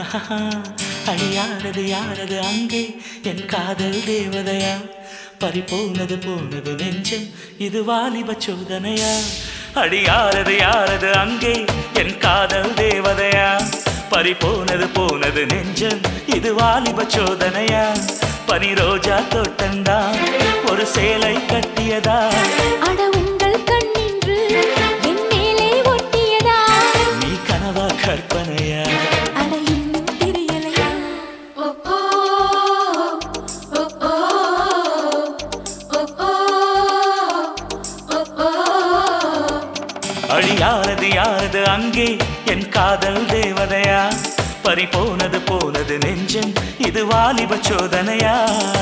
அடி யாரது யாரது அங்கே என் காதல் தேவதையா பறி போனது போனது நெஞ்சம் இது வாலிப சோதனையா அடி யாரது யாரது அங்கே என் காதல் தேவதையா பறி போனது போனது நெஞ்சம் இது வாலிப சோதனையா பனி ரோஜா தோட்டந்தான் ஒரு சேலை கட்டியதா அட உங்கள் கண்ணின்று என் மேலே ஒட்டியதா நீ கனவா கற்பனையா அட இன்னும் தெரியலையா அடி யாரது யாரது அங்கே என் காதல் தேவதையா பறி போனது போனது நெஞ்சம் இது வாலிப சோதனையா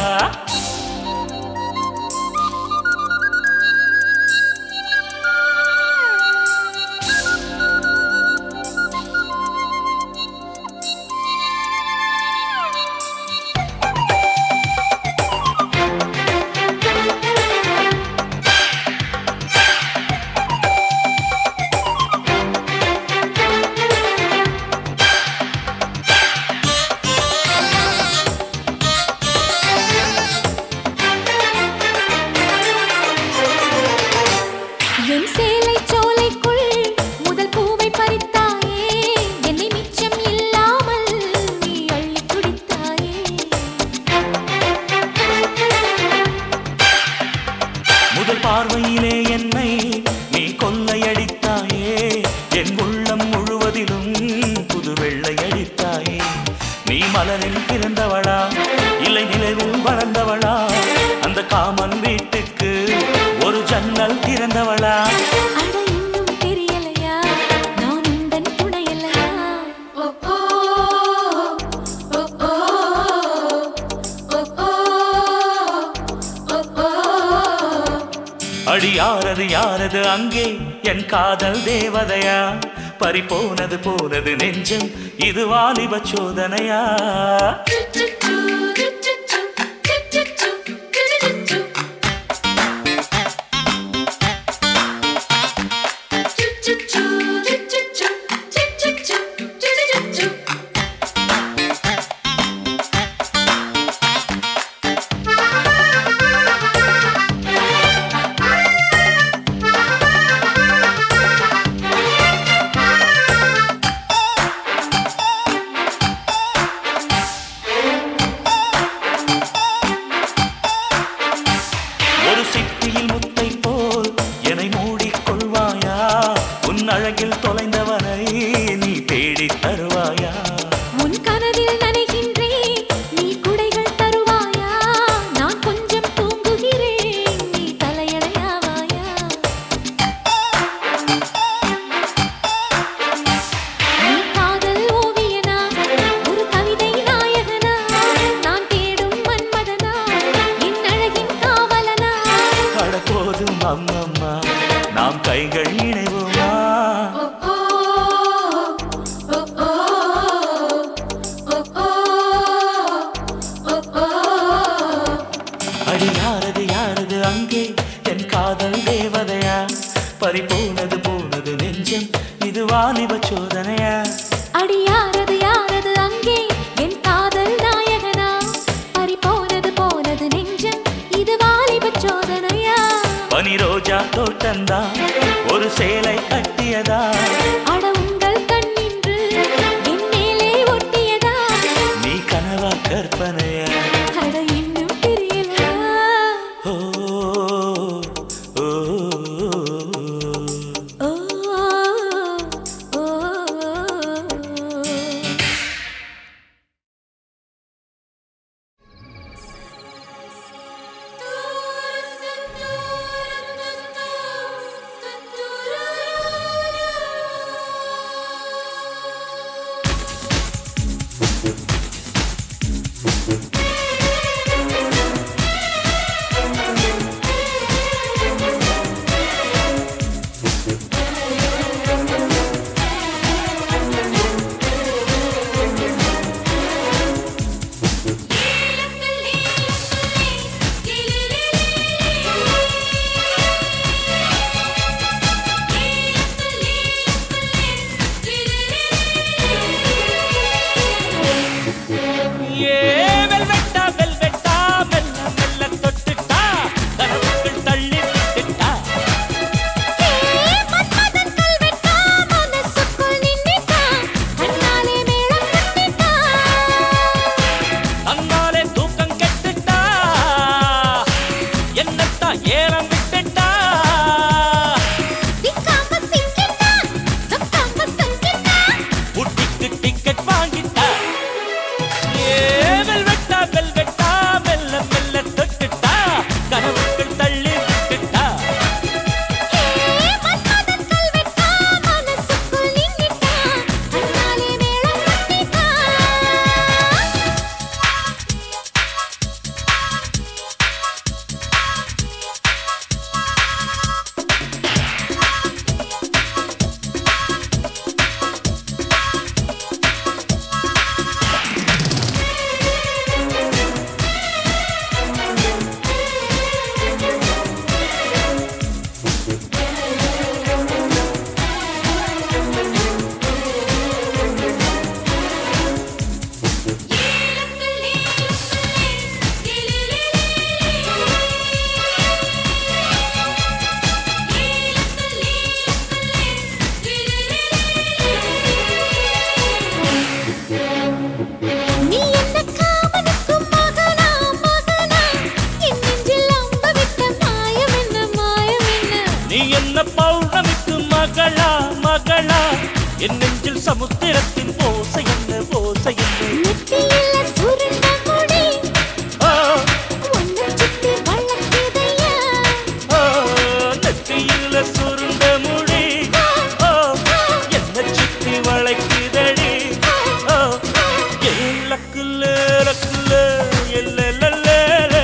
என் சேலை சோலைக்குள் முதல் பூவை பறித்தாயே என்னை மிச்சம் இல்லாமல் நீ அள்ளி குடித்தாயே முதல் பார்வையிலே என்னை நீ கொள்ளையடித்தாயே என் உள்ளம் முழுவதிலும் புது வெள்ளை அடித்தாயே நீ மலரில் பிறந்தவளா இல்லை நிலவில் வளர்ந்தவளா அந்த காமன் வீட்டுக்கு ஒரு ஜன்னல் திறந்தவளா அட இன்னும் தெரியலையா நான் உந்தன் துணையல்லையா அடி யாரது யாரது அங்கே என் காதல் தேவதையா பறி போனது போனது நெஞ்சம் இது வாலிப சோதனையா ஒரு சிட்டியில் முத்தை போல் என்னை மூடிக்கொள்வாயா உன் அழகில் தொலைந்தவனை நீ தேடித் தருவாயா உன் கனவில் நனைகின்றேன் நீ குடைகள் தருவாயா நான் கொஞ்சம் தூங்குகிறேன் நீ தலையணையாவாயா நீ காதல் ஓவியனா ஒரு கவிதை நாயகனா நான் தேடும் மன்மதனா என் அழகின் காவலனா அட போதும் அம்மம்மா நாம் கைகள் இணைவோமா அடி யாரது யாரது அங்கே என் காதல் தேவதையா பறி போனது போனது நெஞ்சம் இது வாலிப சோதனையா அடி யாரது யாரது அங்கே என் காதல் நாயகனா பறி போனது போனது நெஞ்சம் இது வாலிபச் சோதனையா பனி ரோஜா தோட்டந்தான் ஒரு சேலை கட்டியதா அட உங்கள் கண்ணின்று என் மேலே ஒட்டியதா நீ கனவா கற்பனையா அட இன்னும் தெரியலையா ஓ ஓ, ஓ. ஓ ஓ Thank சமுத்திரத்தின் ஓசை என்ன ஓசை என்ன நெத்தியில சுருண்ட முடி ஓ, ஒன்னு சுத்தி வளர்க்குதையா ஓ, நெத்தியில சுருண்ட முடி ஓ, என்ன சுத்தி வளைக்குதடி ஓ, ஏன் லக்குல லக்குல எல்லெல்லல்லே.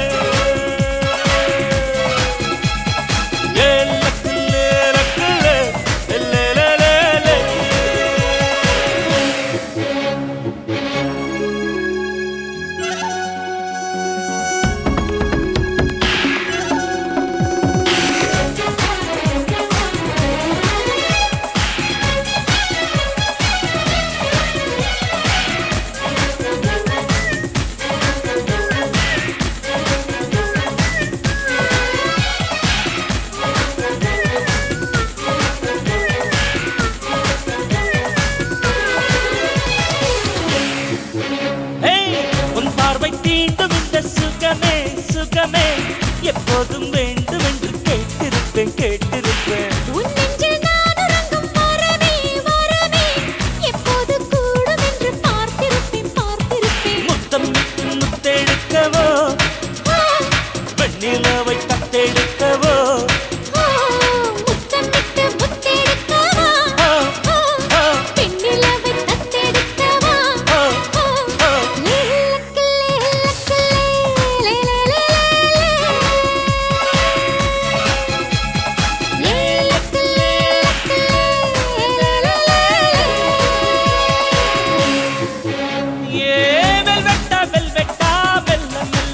ஏன் லக்குல லக்குல எல்லெல்லல்லே. ஏய், உன் பார்வை தீண்டும் இந்த சுகமே சுகமே எப்போதும் வேண்டும் என்று கேட்டிருப்பேன் கேட்டிருப்பேன் உன் நெஞ்சில் நான் உறங்கும் வரமே வரமே எப்போது கூடும் என்று பார்த்திருப்பேன் பார்த்திருப்பேன் முத்தம் விட்டு முத்தெடுக்கவோ ஆ, வெண்ணிலவை தத்தெடுக்கவோ ஆ, முத்தமிட்டு முத்தெடுக்கவா ஆ, ஆ, ஆ, பெண்ணிலவை தத்தெடுக்கவா ஆ, ஆ, ஆ. லேலக்கு, லேலக்கு, லே, லே, லே, லே, லே. லேலக்கு, லேலக்கு, லே, லே, லே, லே. ஏ வெல்வெட்டா வெல்வெட்டா மெல்ல மெல்ல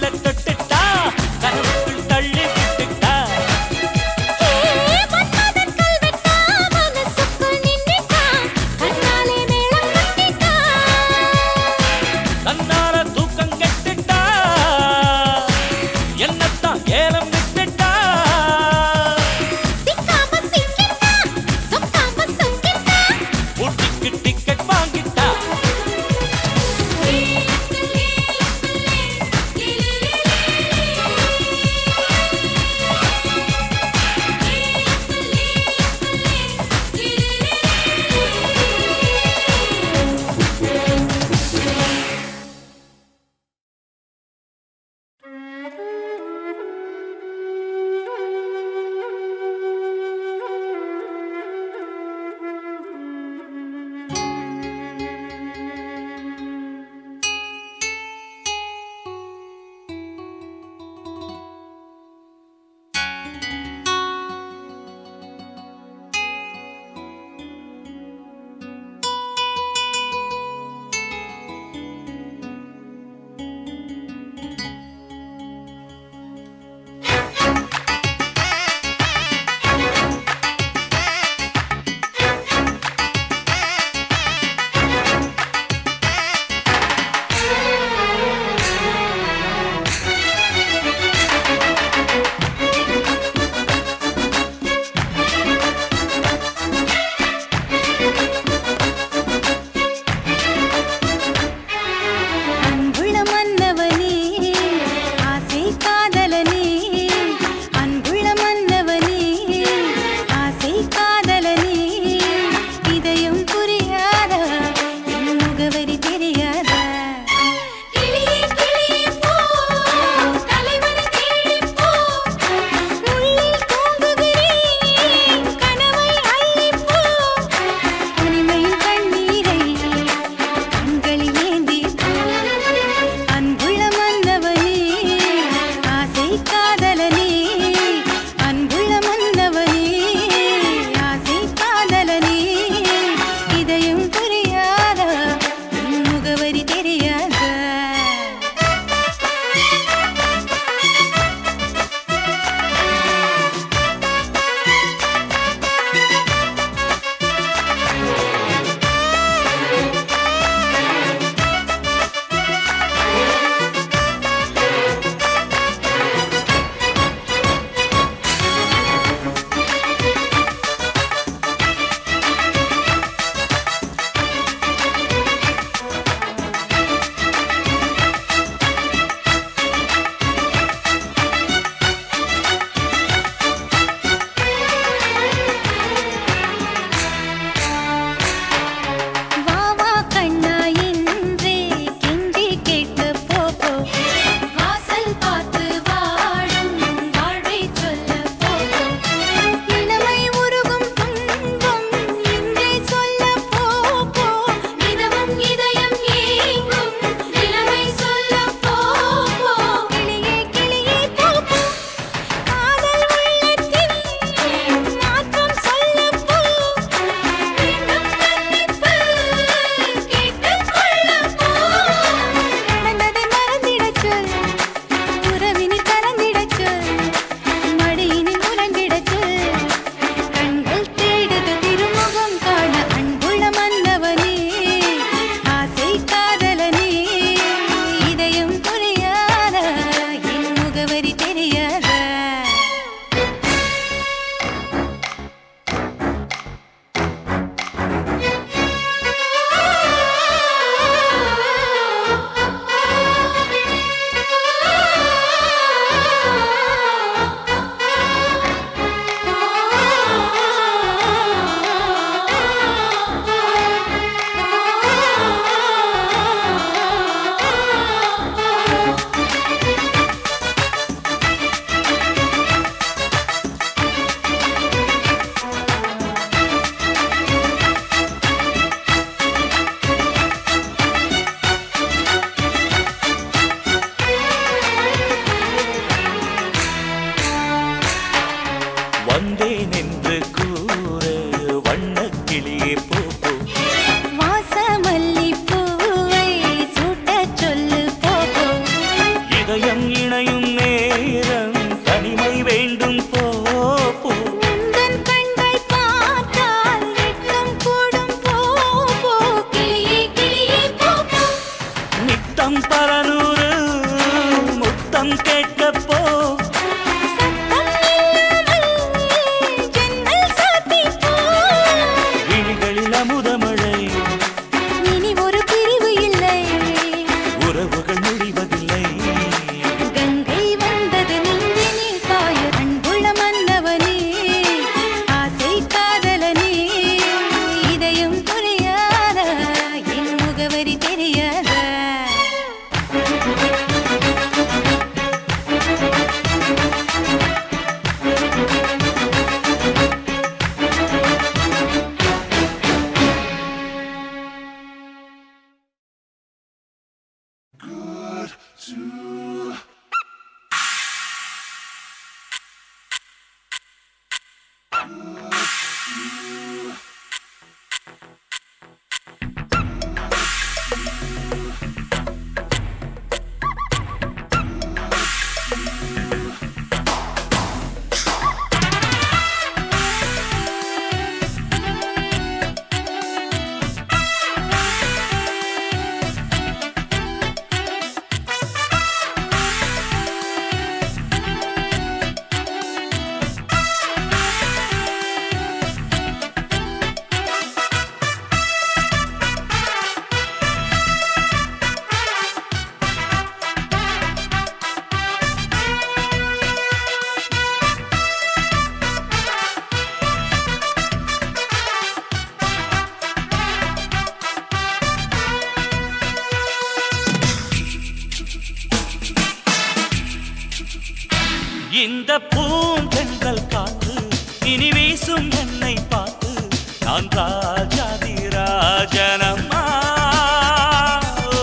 இந்த பூந்தென்றல் காற்று இனி வீசும் என்னை பார்த்து நான் ராஜாதி ராஜனம்மா ஓ,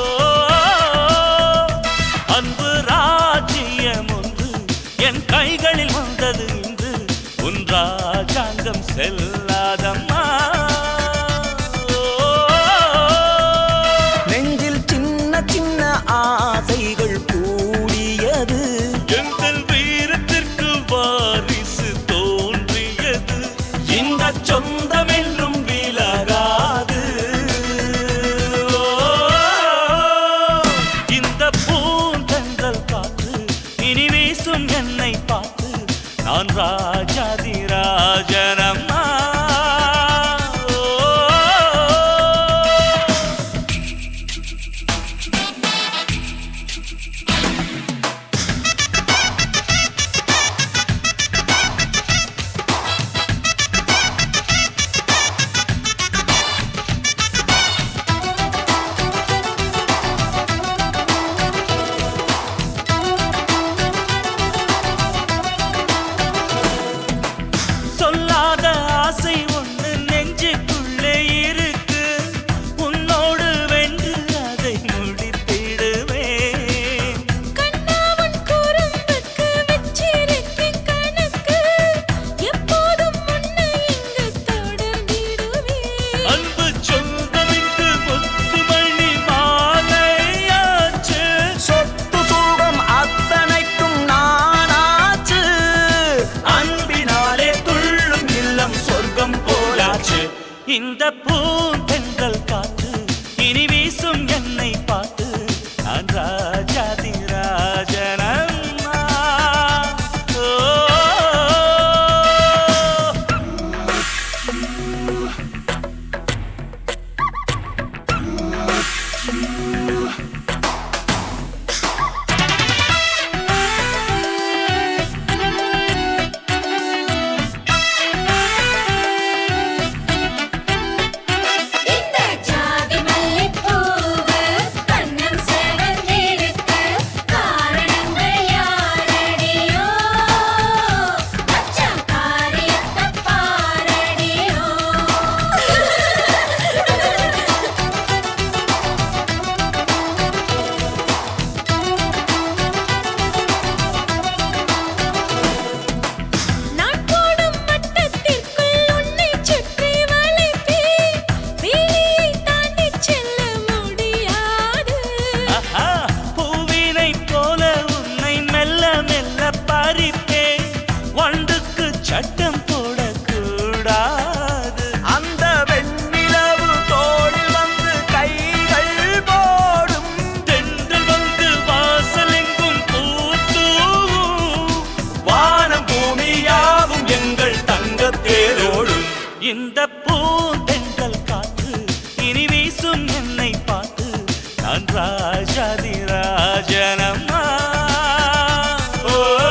அன்பு ராஜ்யம் ஒன்று என் கைகளில் வந்தது இன்று உன் ராஜாங்கம் செல்லாதம்மா ஓ, நெஞ்சில் சின்ன சின்ன ஆசைகள் கூடியது எங்கள் வீரத்திற்கு வாரிசு தோன்றியது இந்த சொந்தம் என்றும் விலகாது ஓ, இந்த பூந்தென்றல் காற்று இனி வீசும் என்னை பார்த்து நான் ராஜாதி ராஜனம்மா ஓ, சொல்லாத ஆசை ஒன்று நெஞ்சுக்குள்ளே இருக்கு உன்னோடு வென்று அதை முடித்திடுவேன் கண்ணாவன் குறும்புக்கு வச்சிருக்கேன் கணக்கு எப்போதும் உன்னை இங்கு தொடர்ந்திடுவேன் அன்பு சொந்தமிக்கு முத்துமணி மாலையாச்சு சொத்து சுகம் அத்தனைக்கும் நானாச்சு அன்பினாலே துள்ளும் இல்லம் சொர்க்கம் போலாச்சு இந்த பூந்தென்றல் காற்று இனி வீசும் என்னை பார்த்து நான் ராஜாதி ராஜனம்மா ஓ இந்த ஜாதி மல்லிப்பூவு கண்ணம் செவந்திருக்கு காரணங்கள் யாரடியோ மச்சான் காரியத்தை பாரடியோ நான் போடும் வட்டத்திற்குள் உன்னை சுற்றி வளைப்பேன் வேலியை தாண்டி செல்ல முடியாது ஆஹா, பூவினைப் போல உன்னை மெல்ல மெல்ல பறிப்பேன் வண்டுக்கு சட்டம் போடக்கூடாது அந்த வெண்ணிலவு தோளில் வந்து கைகள் போடும் தென்றல் வந்து வாசலெங்கும் பூத்தூவும் வானம் பூமியாவும் எங்கள் தங்கத் தேரோடும் இந்த பூந்தென்றல் காற்று இனி வீசும் என்னை பார்த்து நான் ராஜாதி ராஜனம்மா ஓ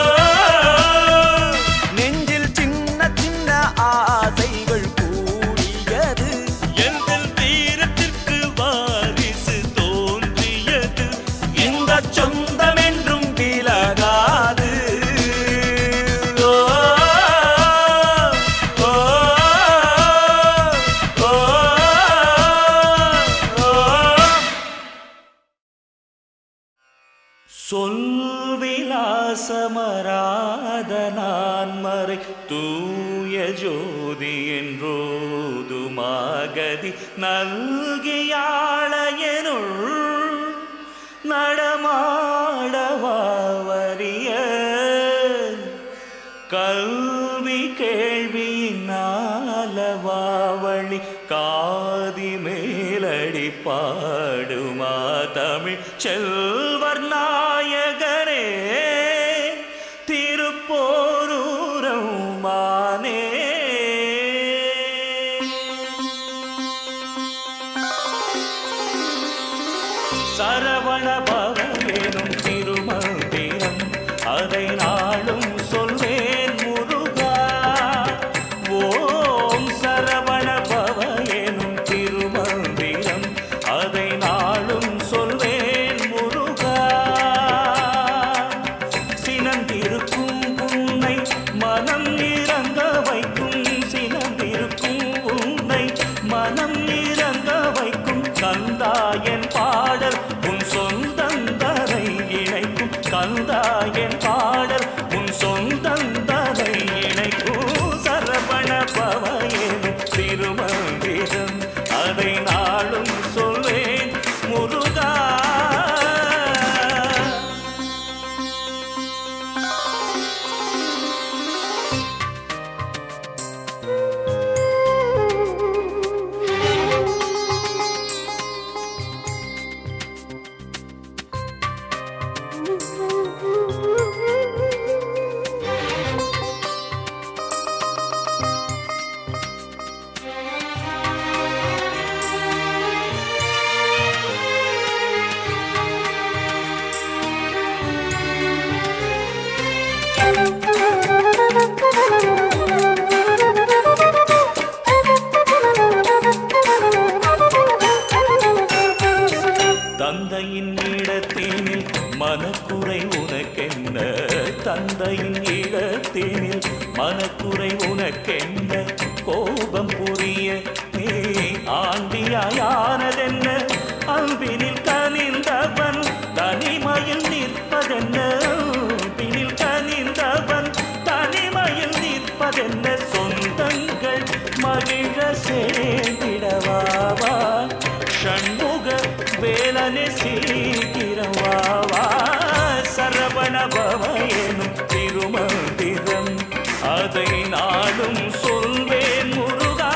நெஞ்சில் சின்ன சின்ன ஆசைகள் கூடியது எங்கள் வீரத்திற்கு வாரிசு தோன்றியது இந்த சொந்தம் என்றும் விலகாது ஓ, ஓ, சொல்விலாசமராத நான்மறை தூய ஜோதி என்றோதுமாகதி நல்கியாளையனுள் நடமாடவாவரிய கல்வி கேள்வியினாலவாவழி காதி மேலடி பாடுமா தமிழ் செல்வர் நாயகரே திருப்போரூரம் மானே சரவண பவனும் திருமந்திரம் அதை நாளும் சொல்வேன் முருகா ஓம் சரவண பவ எனும் திருமந்திரம் அதை நாளும் சொல்வேன் முருகா சினந்திருக்கும் உன்னை மனம் இறங்க வைக்கும் சினந்திருக்கும் உன்னை மனம் இறங்க வைக்கும் கந்தாயன் பாடல் உன் சொந்தந்தரை இணைக்கும் கந்தாயன் பாடல் உன் சொந்தந்தரை இணைக்கும் சரவண பவயனும் திருமந்திரம் அதை நாளும் சொல்வேன் முருகா தந்தையின் இடத்தினில் மனக்குறை உனக்கென்ன தந்தையின் இடத்தினில் மனக்குறை உனக்கென்ன கோபம் புரிய நீ ஆண்டியாயானதென்ன அன்பினில் கனிந்தவன் தனிமையில் நிற்பதென்ன அன்பினில் கனிந்தவன் தனிமையில் நிற்பதென்ன சொந்தங்கள் மகிழ சேர்ந்திடவாவா ஷண்முக வேலனை சீக்கிரவாவா சரவண பவயனும் திருமந்திரம் அதை நாளும் சொல்வேன் முருகா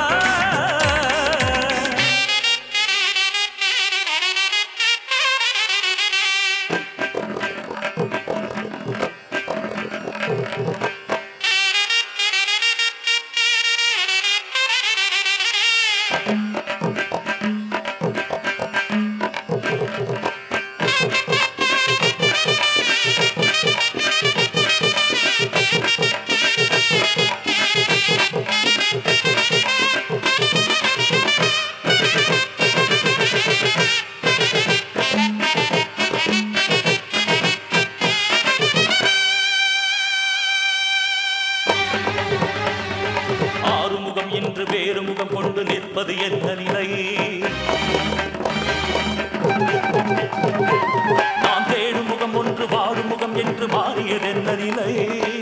ஆறுமுகம் என்று வேறு முகம் கொண்டு நிற்பது எந்த நிலை நான் தேடும் முகம் ஒன்று வாடும் முகம் என்று மாறியது எந்த நிலை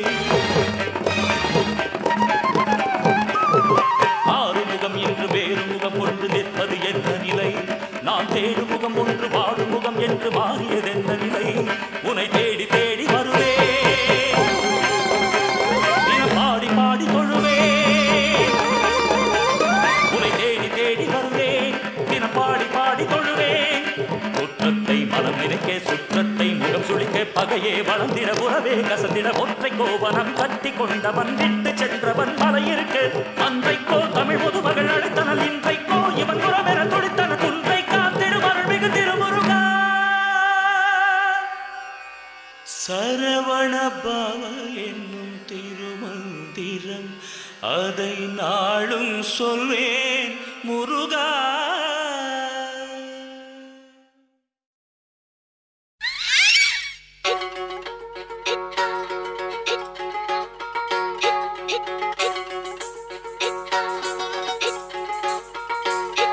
ஆறுமுகம் என்று வேறு முகம் கொண்டு நிற்பது எந்த நிலை நான் தேடும் முகம் ஒன்று வாடும் முகம் என்று மாறியது எந்த நிலை உன்னை தேடி தேடி வருவேன் தினம் பாடி பாடி தொழுவேன் உன்னை தேடி தேடி வருவேன் தினம் பாடி பாடி தொழுவேன் குற்றத்தை மனம் நினைக்க சுற்றத்தை முகம் சுழிக்க பகையே வளர்ந்திட உறவே கசந்திட ஒற்றை கோவனம் கட்டி கொண்டவன் விட்டு சென்றவன் மலையிருக்கு அன்றைக்கோ தமிழ் முதுமகள் அழைத்தனல் இன்றைக்கோ இவன் உறவென துடித்தன துன்றை காத்திடுமருள் மிகு திருமுருகா சரவண பவ என்னும் திருமந்திரம் அதை நாளும் சொல்வேன் முருகா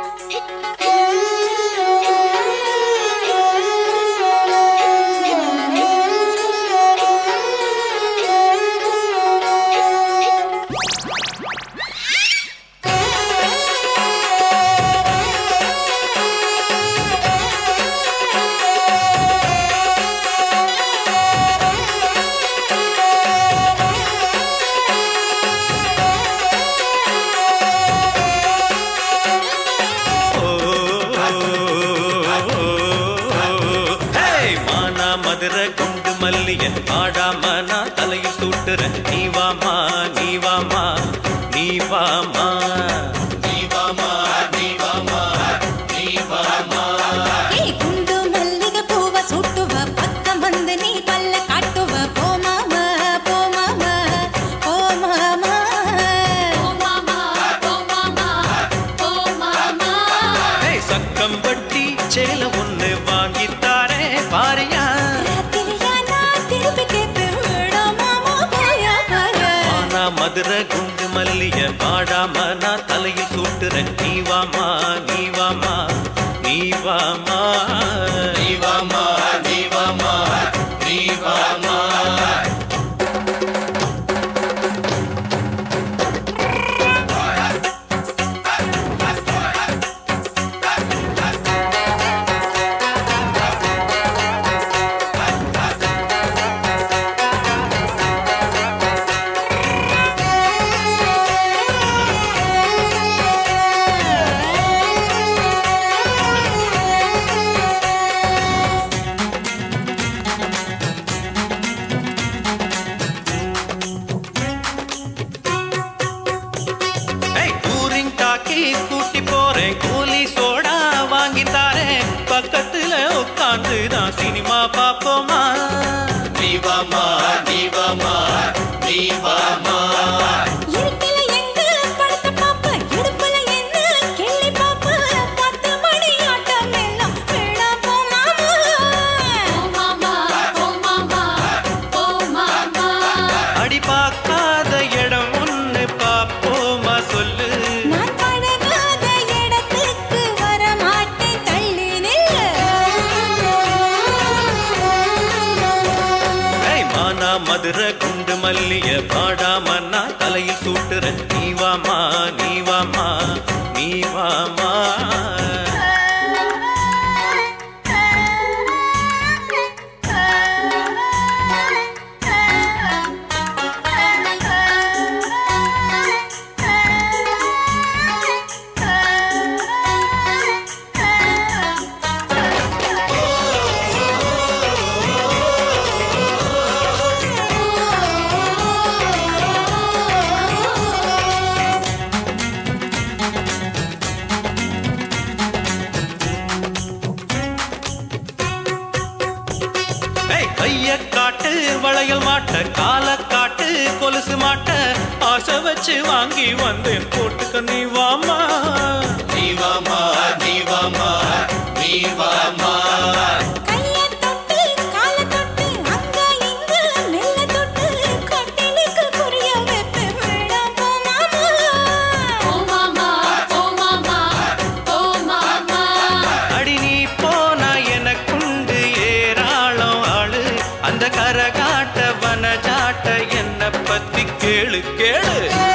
Thank you. மல்லிய பாடாம நான் தலையில் சூட்டுறேன் நீ வாமா நீ வாமா நீ வாமா நீ வாமா நீ வாமா நீ வாமா ஏய் குண்டு மல்லிகை பூவ சுட்டுவ பக்கம் வந்து நீ பல்ல காட்டுவ போ மாமா போ மாமா போ மாமா போ மாமா போ மாமா போ மாமா ஏய், சக்கம் பட்டி சேல ஒண்ணு வாங்கித்தாரே பாரியா ராத்திரியா நான் திருப்பி கேட்பேன் வேடா மாமா போயா பாரு ஆனா மதுரை குண்டு மல்லிய பாடாம நான் தலையில் சூட்டுறேன் நீ வாமா நீ வாமா நீ வாமா நீ வாமா நீ வாமா நீ வாமா ஏய், டூரிங் டாக்கி கூட்டி போறேன் கூலி சோடா வாங்கி தாரேன் பக்கத்துல உட்கார்ந்து நான் சினிமா பாப்போமா நீ வாமா நீ வாமா நீ வாமா இருட்டில எங்க படத்தை பாப்ப இடுப்புல என்ன கிள்ளி பாப்ப பத்து மணி ஆட்டம் எல்லாம் வேடா போ மாமா போ மாமா போ மாமா போ மாமா அடி பார்க்காத இடம் ஒண்ணு பாப்போமா சொல்லு நான் பழகாத இடத்துக்கு வர மாட்டேன் தள்ளி நில்லு ஏய், மானா மதுரை குண்டு மல்லிய பாடாம நான் தலையில் சூட்டுறேன் நீ வாமா நீ வாமா நீ வாமா ஏய், கைய காட்டு வளையல் மாட்ட கால காட்டு கொலுசு மாட்ட ஆசை வச்சு வாங்கி வந்தேன் போட்டுக்க நீ வாமா நீ வாமா நீ வாமா நீ வாமா கைய தொட்டு கால தொட்டு அங்க இங்க மெல்ல தொட்டு கட்டிலுக்கு புரிய வைப்பேன் வேடா போ மாமா போ மாமா போ மாமா போ மாமா அடி நீ போனா எனக்குண்டு ஏராளம் ஆளு அந்த கரகாட்ட வனஜாட்ட என்ன பத்தி கேளு கேளு